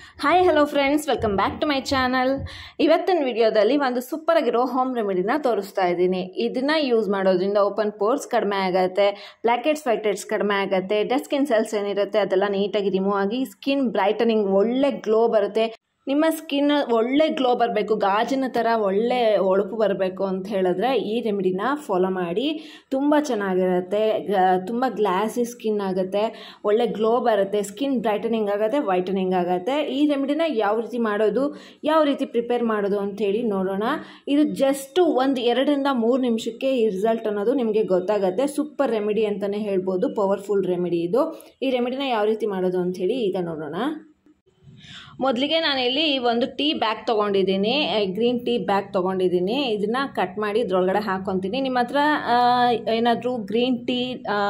hi hello friends welcome back to my channel ಇವತ್ತಿನ ವಿಡಿಯೋದಲ್ಲಿ ಒಂದು ಸೂಪರ್ ಆಗಿರೋ ಹೋಮ್ ರೆಮಿಡಿನ ತೋರಿಸ್ತಾ ಇದ್ದೀನಿ ಇದನ್ನ ಯೂಸ್ ಮಾಡೋದ್ರಿಂದ ಓಪನ್ ಪೋರ್ಸ್ ಕಡಿಮೆ ಆಗುತ್ತೆ ಬ್ಲ್ಯಾಕೆಟ್ಸ್ ವೈಟೆಡ್ಸ್ ಕಡಿಮೆ ಆಗುತ್ತೆ ಡೆಡ್ ಸ್ಕಿನ್ ಸೆಲ್ಸ್ ಏನಿರುತ್ತೆ ಅದೆಲ್ಲ ನೀಟಾಗಿ ರಿಮೂವ್ ಆಗಿ ಸ್ಕಿನ್ ಬ್ರೈಟನಿಂಗ್ ಒಳ್ಳೆ ಗ್ಲೋ ಬರುತ್ತೆ ನಿಮ್ಮ ಸ್ಕಿನ್ ಒಳ್ಳೆ ಗ್ಲೋ ಬರಬೇಕು ಗಾಜಿನ ಥರ ಒಳ್ಳೆ ಹೊಳಪು ಬರಬೇಕು ಅಂತ ಹೇಳಿದ್ರೆ ಈ ರೆಮಿಡಿನ ಫಾಲೋ ಮಾಡಿ ತುಂಬ ಚೆನ್ನಾಗಿರುತ್ತೆ ಗ- ತುಂಬ ಗ್ಲಾಸಿ ಸ್ಕಿನ್ ಆಗುತ್ತೆ ಒಳ್ಳೆ ಗ್ಲೋ ಬರುತ್ತೆ ಸ್ಕಿನ್ ಬ್ರೈಟನಿಂಗ್ ಆಗುತ್ತೆ ವೈಟನಿಂಗ್ ಆಗುತ್ತೆ ಈ ರೆಮಿಡಿನ ಯಾವ ರೀತಿ ಮಾಡೋದು ಯಾವ ರೀತಿ ಪ್ರಿಪೇರ್ ಮಾಡೋದು ಅಂಥೇಳಿ ನೋಡೋಣ ಇದು ಜಸ್ಟ್ ಒಂದು ಎರಡರಿಂದ ಮೂರು ನಿಮಿಷಕ್ಕೆ ಈ ರಿಸಲ್ಟ್ ಅನ್ನೋದು ನಿಮಗೆ ಗೊತ್ತಾಗುತ್ತೆ ಸೂಪರ್ ರೆಮಿಡಿ ಅಂತಲೇ ಹೇಳ್ಬೋದು ಪವರ್ಫುಲ್ ರೆಮಿಡಿ ಇದು ಈ ರೆಮಿಡಿನ ಯಾವ ರೀತಿ ಮಾಡೋದು ಅಂಥೇಳಿ ಈಗ ನೋಡೋಣ ಮೊದಲಿಗೆ ನಾನಿಲ್ಲಿ ಒಂದು ಟೀ ಬ್ಯಾಗ್ ತೊಗೊಂಡಿದ್ದೀನಿ ಗ್ರೀನ್ ಟೀ ಬ್ಯಾಗ್ ತೊಗೊಂಡಿದ್ದೀನಿ ಇದನ್ನು ಕಟ್ ಮಾಡಿ ಇದ್ರೊಳಗಡೆ ಹಾಕ್ಕೊತೀನಿ ನಿಮ್ಮ ಹತ್ರ ಏನಾದರೂ ಗ್ರೀನ್ ಟೀ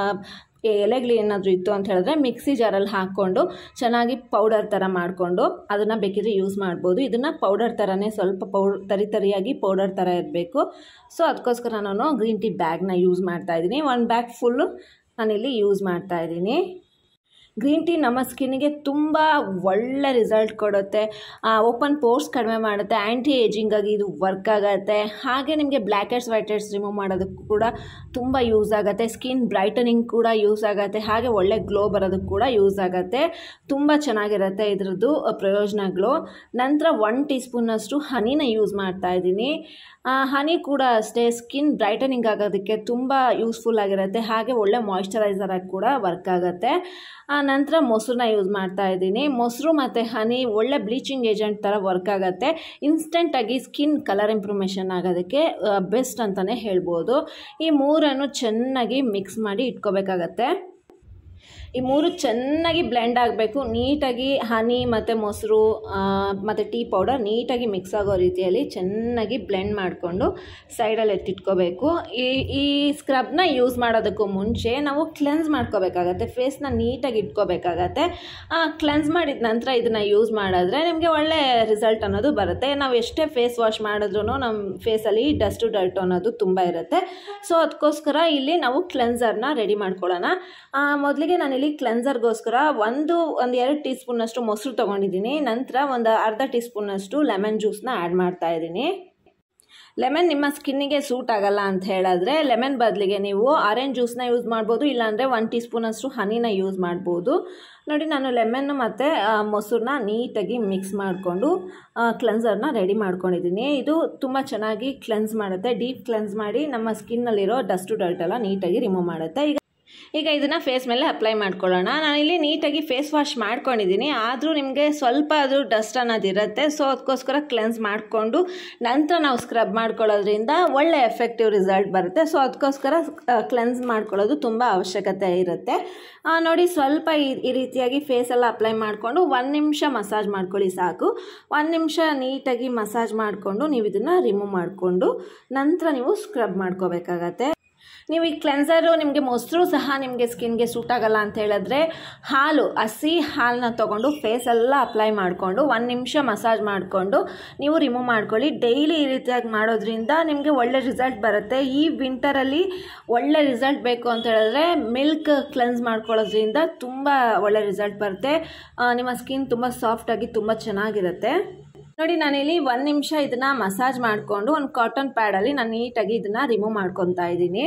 ಎಲೆಗಳು ಏನಾದರೂ ಇತ್ತು ಅಂತ ಹೇಳಿದ್ರೆ ಮಿಕ್ಸಿ ಜಾರಲ್ಲಿ ಹಾಕ್ಕೊಂಡು ಚೆನ್ನಾಗಿ ಪೌಡರ್ ಥರ ಮಾಡಿಕೊಂಡು ಅದನ್ನು ಬೇಕಿದ್ರೆ ಯೂಸ್ ಮಾಡ್ಬೋದು ಇದನ್ನು ಪೌಡರ್ ಥರನೇ ಸ್ವಲ್ಪ ಪೌಡ್ ತರಿ ತರಿಯಾಗಿ ಪೌಡರ್ ಥರ ಇರಬೇಕು ಸೊ ಅದಕ್ಕೋಸ್ಕರ ನಾನು ಗ್ರೀನ್ ಟೀ ಬ್ಯಾಗ್ನ ಯೂಸ್ ಮಾಡ್ತಾಯಿದ್ದೀನಿ ಒಂದು ಬ್ಯಾಗ್ ಫುಲ್ಲು ನಾನಿಲ್ಲಿ ಯೂಸ್ ಮಾಡ್ತಾಯಿದ್ದೀನಿ ಗ್ರೀನ್ ಟೀ ನಮ್ಮ ಸ್ಕಿನ್ನಿಗೆ ತುಂಬ ಒಳ್ಳೆ ರಿಸಲ್ಟ್ ಕೊಡುತ್ತೆ ಓಪನ್ ಪೋರ್ಸ್ ಕಡಿಮೆ ಮಾಡುತ್ತೆ ಆ್ಯಂಟಿ ಏಜಿಂಗಾಗಿ ಇದು ವರ್ಕ್ ಆಗುತ್ತೆ ಹಾಗೆ ನಿಮಗೆ blackheads whiteheads remove ಮಾಡೋದಕ್ಕೂ ಕೂಡ ತುಂಬ ಯೂಸ್ ಆಗುತ್ತೆ ಸ್ಕಿನ್ ಬ್ರೈಟನಿಂಗ್ ಕೂಡ ಯೂಸ್ ಆಗುತ್ತೆ ಹಾಗೆ ಒಳ್ಳೆ ಗ್ಲೋ ಬರೋದಕ್ಕೆ ಕೂಡ ಯೂಸ್ ಆಗುತ್ತೆ ತುಂಬ ಚೆನ್ನಾಗಿರುತ್ತೆ ಇದ್ರದ್ದು ಪ್ರಯೋಜನಗಳು ನಂತರ ಒನ್ ಟೀ ಸ್ಪೂನಷ್ಟು ಹನಿನ ಯೂಸ್ ಮಾಡ್ತಾ ಇದ್ದೀನಿ ಹನಿ ಕೂಡ ಅಷ್ಟೇ ಸ್ಕಿನ್ ಬ್ರೈಟನಿಂಗ್ ಆಗೋದಕ್ಕೆ ತುಂಬ ಯೂಸ್ಫುಲ್ ಆಗಿರುತ್ತೆ ಹಾಗೆ ಒಳ್ಳೆ ಮಾಯ್ಶ್ಚರೈಸರ್ ಆಗಿ ಕೂಡ ವರ್ಕ್ ಆಗುತ್ತೆ ಆ ನಂತರ ಮೊಸರನ್ನ ಯೂಸ್ ಮಾಡ್ತಾ ಇದ್ದೀನಿ ಮೊಸರು ಮತ್ತು ಹನಿ ಒಳ್ಳೆ ಬ್ಲೀಚಿಂಗ್ ಏಜೆಂಟ್ ಥರ ವರ್ಕ್ ಆಗುತ್ತೆ ಇನ್ಸ್ಟೆಂಟಾಗಿ ಸ್ಕಿನ್ ಕಲರ್ ಇಂಪ್ರೂಮೇಷನ್ ಆಗೋದಕ್ಕೆ ಬೆಸ್ಟ್ ಅಂತಲೇ ಹೇಳ್ಬೋದು ಈ ಮೂರನ್ನು ಚೆನ್ನಾಗಿ ಮಿಕ್ಸ್ ಮಾಡಿ ಇಟ್ಕೋಬೇಕಾಗತ್ತೆ ಈ ಮೂರು ಚೆನ್ನಾಗಿ ಬ್ಲೆಂಡ್ ಆಗಬೇಕು ನೀಟಾಗಿ ಹನಿ ಮತ್ತು ಮೊಸರು ಮತ್ತು ಟೀ ಪೌಡರ್ ನೀಟಾಗಿ ಮಿಕ್ಸ್ ಆಗೋ ರೀತಿಯಲ್ಲಿ ಚೆನ್ನಾಗಿ ಬ್ಲೆಂಡ್ ಮಾಡಿಕೊಂಡು ಸೈಡಲ್ಲಿ ಎತ್ತಿಟ್ಕೋಬೇಕು ಈ ಈ ಸ್ಕ್ರಬ್ನ ಯೂಸ್ ಮಾಡೋದಕ್ಕೂ ಮುಂಚೆ ನಾವು ಕ್ಲೆನ್ಸ್ ಮಾಡ್ಕೋಬೇಕಾಗತ್ತೆ ಫೇಸ್ನ ನೀಟಾಗಿ ಇಟ್ಕೋಬೇಕಾಗತ್ತೆ ಕ್ಲೆನ್ಸ್ ಮಾಡಿದ ನಂತರ ಇದನ್ನು ಯೂಸ್ ಮಾಡಿದ್ರೆ ನಿಮಗೆ ಒಳ್ಳೆ ರಿಸಲ್ಟ್ ಅನ್ನೋದು ಬರುತ್ತೆ ನಾವು ಎಷ್ಟೇ ಫೇಸ್ ವಾಶ್ ಮಾಡಿದ್ರೂ ನಮ್ಮ ಫೇಸಲ್ಲಿ ಡಸ್ಟು ಡರ್ಟ್ ಅನ್ನೋದು ತುಂಬ ಇರುತ್ತೆ ಸೊ ಅದಕ್ಕೋಸ್ಕರ ಇಲ್ಲಿ ನಾವು ಕ್ಲೆನ್ಸರ್ನ ರೆಡಿ ಮಾಡ್ಕೊಳ್ಳೋಣ ಮೊದಲಿಗೆ ನಾನಿಲ್ಲಿ ಕ್ಲೆನ್ಸರ್ಗೋಸ್ಕರ ಒಂದು ಒಂದು ಎರಡು ಟೀ ಸ್ಪೂನಷ್ಟು ಮೊಸರು ತೊಗೊಂಡಿದ್ದೀನಿ ನಂತರ ಒಂದು ಅರ್ಧ ಟೀ ಸ್ಪೂನಷ್ಟು ಲೆಮನ್ ಜ್ಯೂಸ್ನ ಆ್ಯಡ್ ಮಾಡ್ತಾ ಇದ್ದೀನಿ ಲೆಮನ್ ನಿಮ್ಮ ಸ್ಕಿನ್ನಿಗೆ ಸೂಟ್ ಆಗಲ್ಲ ಅಂತ ಹೇಳಿದ್ರೆ ಲೆಮನ್ ಬದಲಿಗೆ ನೀವು ಆರೆಂಜ್ ಜ್ಯೂಸ್ನ ಯೂಸ್ ಮಾಡ್ಬೋದು ಇಲ್ಲಾಂದರೆ ಒನ್ ಟೀ ಸ್ಪೂನಷ್ಟು ಹನಿನ ಯೂಸ್ ಮಾಡ್ಬೋದು ನೋಡಿ ನಾನು ಲೆಮನ್ನು ಮತ್ತು ಮೊಸರನ್ನ ನೀಟಾಗಿ ಮಿಕ್ಸ್ ಮಾಡಿಕೊಂಡು ಕ್ಲೆನ್ಸರ್ನ ರೆಡಿ ಮಾಡ್ಕೊಂಡಿದ್ದೀನಿ ಇದು ತುಂಬ ಚೆನ್ನಾಗಿ ಕ್ಲೆನ್ಸ್ ಮಾಡುತ್ತೆ ಡೀಪ್ ಕ್ಲೆನ್ಸ್ ಮಾಡಿ ನಮ್ಮ ಸ್ಕಿನ್ನಲ್ಲಿರೋ ಡಸ್ಟು ಡರ್ಟ್ ಎಲ್ಲ ನೀಟಾಗಿ ರಿಮೂವ್ ಮಾಡುತ್ತೆ ಈಗ ಈಗ ಇದನ್ನು ಫೇಸ್ ಮೇಲೆ ಅಪ್ಲೈ ಮಾಡ್ಕೊಳ್ಳೋಣ ನಾನಿಲ್ಲಿ ನೀಟಾಗಿ ಫೇಸ್ ವಾಶ್ ಮಾಡ್ಕೊಂಡಿದ್ದೀನಿ ಆದರೂ ನಿಮಗೆ ಸ್ವಲ್ಪ ಅದು ಡಸ್ಟ್ ಅನ್ನೋದಿರುತ್ತೆ ಸೊ ಅದಕ್ಕೋಸ್ಕರ ಕ್ಲೆನ್ಸ್ ಮಾಡಿಕೊಂಡು ನಂತರ ನಾವು ಸ್ಕ್ರಬ್ ಮಾಡ್ಕೊಳ್ಳೋದ್ರಿಂದ ಒಳ್ಳೆ ಎಫೆಕ್ಟಿವ್ ರಿಸಲ್ಟ್ ಬರುತ್ತೆ ಸೊ ಅದಕ್ಕೋಸ್ಕರ ಕ್ಲೆನ್ಸ್ ಮಾಡ್ಕೊಳ್ಳೋದು ತುಂಬ ಅವಶ್ಯಕತೆ ಇರುತ್ತೆ ಆ, ನೋಡಿ ಸ್ವಲ್ಪ ಈ ಈ ರೀತಿಯಾಗಿ ಫೇಸೆಲ್ಲ ಅಪ್ಲೈ ಮಾಡಿಕೊಂಡು ಒಂದು ನಿಮಿಷ ಮಸಾಜ್ ಮಾಡ್ಕೊಳ್ಳಿ ಸಾಕು ಒಂದು ನಿಮಿಷ ನೀಟಾಗಿ ಮಸಾಜ್ ಮಾಡಿಕೊಂಡು ನೀವು ಇದನ್ನು ರಿಮೂವ್ ಮಾಡಿಕೊಂಡು ನಂತರ ನೀವು ಸ್ಕ್ರಬ್ ಮಾಡ್ಕೋಬೇಕಾಗತ್ತೆ ನೀವು ಈ ಕ್ಲೆನ್ಸರು ನಿಮಗೆ ಮೊಸರು ಸಹ ನಿಮಗೆ ಸ್ಕಿನ್ಗೆ ಸೂಟ್ ಆಗಲ್ಲ ಅಂತ ಹೇಳಿದ್ರೆ ಹಾಲು ಹಸಿ ಹಾಲನ್ನ ತೊಗೊಂಡು ಫೇಸೆಲ್ಲ ಅಪ್ಲೈ ಮಾಡಿಕೊಂಡು ಒಂದು ನಿಮಿಷ ಮಸಾಜ್ ಮಾಡಿಕೊಂಡು ನೀವು ರಿಮೂವ್ ಮಾಡ್ಕೊಳ್ಳಿ ಡೈಲಿ ಈ ರೀತಿಯಾಗಿ ಮಾಡೋದ್ರಿಂದ ನಿಮಗೆ ಒಳ್ಳೆ ರಿಸಲ್ಟ್ ಬರುತ್ತೆ ಈ ವಿಂಟರಲ್ಲಿ ಒಳ್ಳೆ ರಿಸಲ್ಟ್ ಬೇಕು ಅಂತ ಹೇಳಿದ್ರೆ ಮಿಲ್ಕ್ ಕ್ಲೆನ್ಸ್ ಮಾಡ್ಕೊಳ್ಳೋದ್ರಿಂದ ತುಂಬ ಒಳ್ಳೆ ರಿಸಲ್ಟ್ ಬರುತ್ತೆ ಆ, ನಿಮ್ಮ ಸ್ಕಿನ್ ತುಂಬ ಸಾಫ್ಟಾಗಿ ತುಂಬ ಚೆನ್ನಾಗಿರುತ್ತೆ ನೋಡಿ ನಾನಿಲ್ಲಿ ಒಂದು ನಿಮಿಷ ಇದನ್ನು ಮಸಾಜ್ ಮಾಡಿಕೊಂಡು ಒಂದು ಕಾಟನ್ ಪ್ಯಾಡಲ್ಲಿ ನಾನು ನೀಟಾಗಿ ಇದನ್ನು ರಿಮೂವ್ ಮಾಡ್ಕೊತಾ ಇದ್ದೀನಿ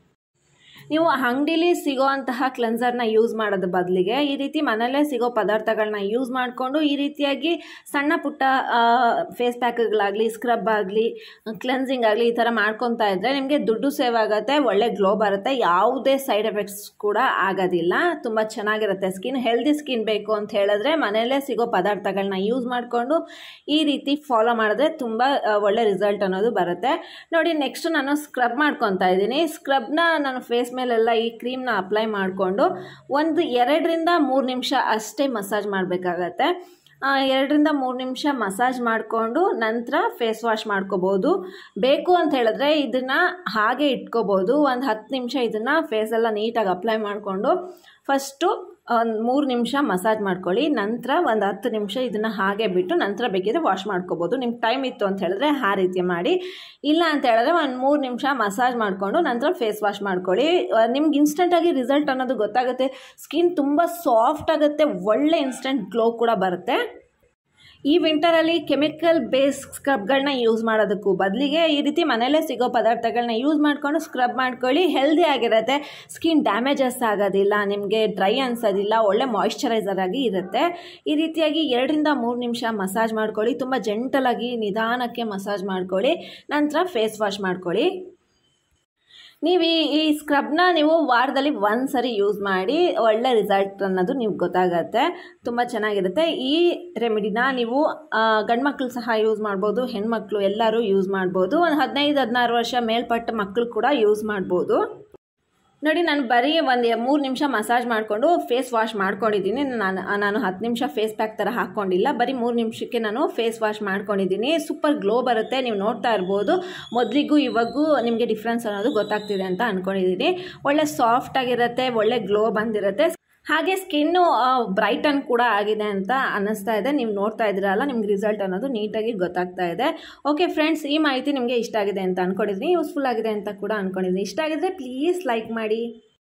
ನೀವು ಅಂಗಡೀಲಿ ಸಿಗೋವಂತಹ ಕ್ಲೆನ್ಸರ್ನ ಯೂಸ್ ಮಾಡೋದ್ರ ಬದಲಿಗೆ ಈ ರೀತಿ ಮನೆಯಲ್ಲೇ ಸಿಗೋ ಪದಾರ್ಥಗಳನ್ನ ಯೂಸ್ ಮಾಡಿಕೊಂಡು ಈ ರೀತಿಯಾಗಿ ಸಣ್ಣ ಪುಟ್ಟ ಫೇಸ್ ಪ್ಯಾಕ್ಗಳಾಗಲಿ ಸ್ಕ್ರಬ್ ಆಗಲಿ ಕ್ಲೆನ್ಸಿಂಗ್ ಆಗಲಿ ಈ ಥರ ಮಾಡ್ಕೊತಾ ಇದ್ದರೆ ನಿಮಗೆ ದುಡ್ಡು ಸೇವ್ ಆಗುತ್ತೆ ಒಳ್ಳೆ ಗ್ಲೋ ಬರುತ್ತೆ ಯಾವುದೇ ಸೈಡ್ ಎಫೆಕ್ಟ್ಸ್ ಕೂಡ ಆಗೋದಿಲ್ಲ ತುಂಬ ಚೆನ್ನಾಗಿರುತ್ತೆ ಸ್ಕಿನ್ ಹೆಲ್ದಿ ಸ್ಕಿನ್ ಬೇಕು ಅಂತ ಹೇಳಿದ್ರೆ ಮನೆಯಲ್ಲೇ ಸಿಗೋ ಪದಾರ್ಥಗಳನ್ನ ಯೂಸ್ ಮಾಡಿಕೊಂಡು ಈ ರೀತಿ ಫಾಲೋ ಮಾಡಿದ್ರೆ ತುಂಬ ಆ, ಒಳ್ಳೆ ರಿಸಲ್ಟ್ ಅನ್ನೋದು ಬರುತ್ತೆ ನೋಡಿ ನೆಕ್ಸ್ಟ್ ನಾನು ಸ್ಕ್ರಬ್ ಮಾಡ್ಕೊತಾ ಇದ್ದೀನಿ ಸ್ಕ್ರಬ್ನ ನಾನು ಫೇಸ್ ಮೇಲೆಲ್ಲ ಈ ಕ್ರೀಮ್ನ ಅಪ್ಲೈ ಮಾಡಿಕೊಂಡು ಒಂದು ಎರಡರಿಂದ ಮೂರು ನಿಮಿಷ ಅಷ್ಟೇ ಮಸಾಜ್ ಮಾಡಬೇಕಾಗತ್ತೆ ಎರಡರಿಂದ ಮೂರು ನಿಮಿಷ ಮಸಾಜ್ ಮಾಡಿಕೊಂಡು ನಂತರ ಫೇಸ್ ವಾಶ್ ಮಾಡ್ಕೋಬೋದು ಬೇಕು ಅಂತ ಹೇಳಿದ್ರೆ ಇದನ್ನು ಹಾಗೆ ಇಟ್ಕೋಬೋದು ಒಂದು ಹತ್ತು ನಿಮಿಷ ಇದನ್ನು ಫೇಸೆಲ್ಲ ನೀಟಾಗಿ ಅಪ್ಲೈ ಮಾಡಿಕೊಂಡು ಫಸ್ಟು ಒಂದು ಮೂರು ನಿಮಿಷ ಮಸಾಜ್ ಮಾಡ್ಕೊಳ್ಳಿ ನಂತರ ಒಂದು ಹತ್ತು ನಿಮಿಷ ಇದನ್ನು ಹಾಗೆ ಬಿಟ್ಟು ನಂತರ ಬೇಕಿದ್ರೆ ವಾಶ್ ಮಾಡ್ಕೋಬೋದು ನಿಮ್ಗೆ ಟೈಮ್ ಇತ್ತು ಅಂತ ಹೇಳಿದ್ರೆ ಆ ರೀತಿ ಮಾಡಿ ಇಲ್ಲ ಅಂತ ಹೇಳಿದ್ರೆ ಒಂದು ಮೂರು ನಿಮಿಷ ಮಸಾಜ್ ಮಾಡಿಕೊಂಡು ನಂತರ ಫೇಸ್ ವಾಶ್ ಮಾಡ್ಕೊಳ್ಳಿ ಆ, ನಿಮ್ಗೆ ಇನ್ಸ್ಟೆಂಟಾಗಿ ರಿಸಲ್ಟ್ ಅನ್ನೋದು ಗೊತ್ತಾಗುತ್ತೆ ಸ್ಕಿನ್ ತುಂಬ ಸಾಫ್ಟ್ ಆಗುತ್ತೆ ಒಳ್ಳೆ ಇನ್ಸ್ಟೆಂಟ್ ಗ್ಲೋ ಕೂಡ ಬರುತ್ತೆ ಈ ವಿಂಟರಲ್ಲಿ ಕೆಮಿಕಲ್ ಬೇಸ್ ಸ್ಕ್ರಬ್ಗಳನ್ನ ಯೂಸ್ ಮಾಡೋದಕ್ಕೂ ಬದಲಿಗೆ ಈ ರೀತಿ ಮನೆಯಲ್ಲೇ ಸಿಗೋ ಪದಾರ್ಥಗಳನ್ನ ಯೂಸ್ ಮಾಡಿಕೊಂಡು ಸ್ಕ್ರಬ್ ಮಾಡ್ಕೊಳ್ಳಿ ಹೆಲ್ದಿ ಆಗಿರುತ್ತೆ ಸ್ಕಿನ್ ಡ್ಯಾಮೇಜಸ್ ಆಗೋದಿಲ್ಲ ನಿಮಗೆ ಡ್ರೈ ಅನ್ಸೋದಿಲ್ಲ ಒಳ್ಳೆ ಮಾಯಿಶ್ಚರೈಸರ್ ಆಗಿ ಇರುತ್ತೆ ಈ ರೀತಿಯಾಗಿ ಎರಡರಿಂದ ಮೂರು ನಿಮಿಷ ಮಸಾಜ್ ಮಾಡ್ಕೊಳ್ಳಿ ತುಂಬ ಜೆಂಟಲಾಗಿ ನಿಧಾನಕ್ಕೆ ಮಸಾಜ್ ಮಾಡ್ಕೊಳ್ಳಿ ನಂತರ ಫೇಸ್ ವಾಶ್ ಮಾಡ್ಕೊಳ್ಳಿ ನೀವು ಈ ಈ ಸ್ಕ್ರಬ್ನ ನೀವು ವಾರದಲ್ಲಿ ಒಂದು ಸರಿ ಯೂಸ್ ಮಾಡಿ ಒಳ್ಳೆ ರಿಸಲ್ಟ್ ಅನ್ನೋದು ನಿಮ್ಗೆ ಗೊತ್ತಾಗತ್ತೆ ತುಂಬ ಚೆನ್ನಾಗಿರುತ್ತೆ ಈ ರೆಮಿಡಿನ ನೀವು ಗಂಡ್ಮಕ್ಳು ಸಹ ಯೂಸ್ ಮಾಡ್ಬೋದು ಹೆಣ್ಮಕ್ಳು ಎಲ್ಲರೂ ಯೂಸ್ ಮಾಡ್ಬೋದು ಒಂದು ಹದಿನೈದು ಹದಿನಾರು ವರ್ಷ ಮೇಲ್ಪಟ್ಟ ಮಕ್ಕಳು ಕೂಡ ಯೂಸ್ ಮಾಡ್ಬೋದು ನೋಡಿ ನಾನು ಬರೀ ಒಂದು ಮೂರು ನಿಮಿಷ ಮಸಾಜ್ ಮಾಡಿಕೊಂಡು ಫೇಸ್ ವಾಶ್ ಮಾಡ್ಕೊಂಡಿದ್ದೀನಿ ನಾನು ನಾನು ಹತ್ತು ನಿಮಿಷ ಫೇಸ್ ಪ್ಯಾಕ್ ಥರ ಹಾಕ್ಕೊಂಡಿಲ್ಲ ಬರೀ ಮೂರು ನಿಮಿಷಕ್ಕೆ ನಾನು ಫೇಸ್ ವಾಶ್ ಮಾಡ್ಕೊಂಡಿದ್ದೀನಿ ಸೂಪರ್ ಗ್ಲೋ ಬರುತ್ತೆ ನೀವು ನೋಡ್ತಾ ಇರ್ಬೋದು ಮೊದಲಿಗೂ ಇವಾಗೂ ನಿಮಗೆ ಡಿಫ್ರೆನ್ಸ್ ಅನ್ನೋದು ಗೊತ್ತಾಗ್ತಿದೆ ಅಂತ ಅಂದ್ಕೊಂಡಿದ್ದೀನಿ ಒಳ್ಳೆ ಸಾಫ್ಟ್ ಆಗಿರುತ್ತೆ ಒಳ್ಳೆ ಗ್ಲೋ ಬಂದಿರುತ್ತೆ ಹಾಗೆ ಸ್ಕಿನ್ನು ಬ್ರೈಟನ್ ಕೂಡ ಆಗಿದೆ ಅಂತ ಅನ್ನಿಸ್ತಾ ಇದೆ ನೀವು ನೋಡ್ತಾ ಇದ್ದೀರಲ್ಲ ನಿಮ್ಗೆ ರಿಸಲ್ಟ್ ಅನ್ನೋದು ನೀಟಾಗಿ ಗೊತ್ತಾಗ್ತಾ ಇದೆ ಓಕೆ ಫ್ರೆಂಡ್ಸ್ ಈ ಮಾಹಿತಿ ನಿಮಗೆ ಇಷ್ಟ ಆಗಿದೆ ಅಂತ ಅಂದ್ಕೊಂಡಿದ್ದೀನಿ ಯೂಸ್ಫುಲ್ ಆಗಿದೆ ಅಂತ ಕೂಡ ಅಂದ್ಕೊಂಡಿದ್ದೀನಿ ಇಷ್ಟ ಆಗಿದ್ರೆ ಪ್ಲೀಸ್ ಲೈಕ್ ಮಾಡಿ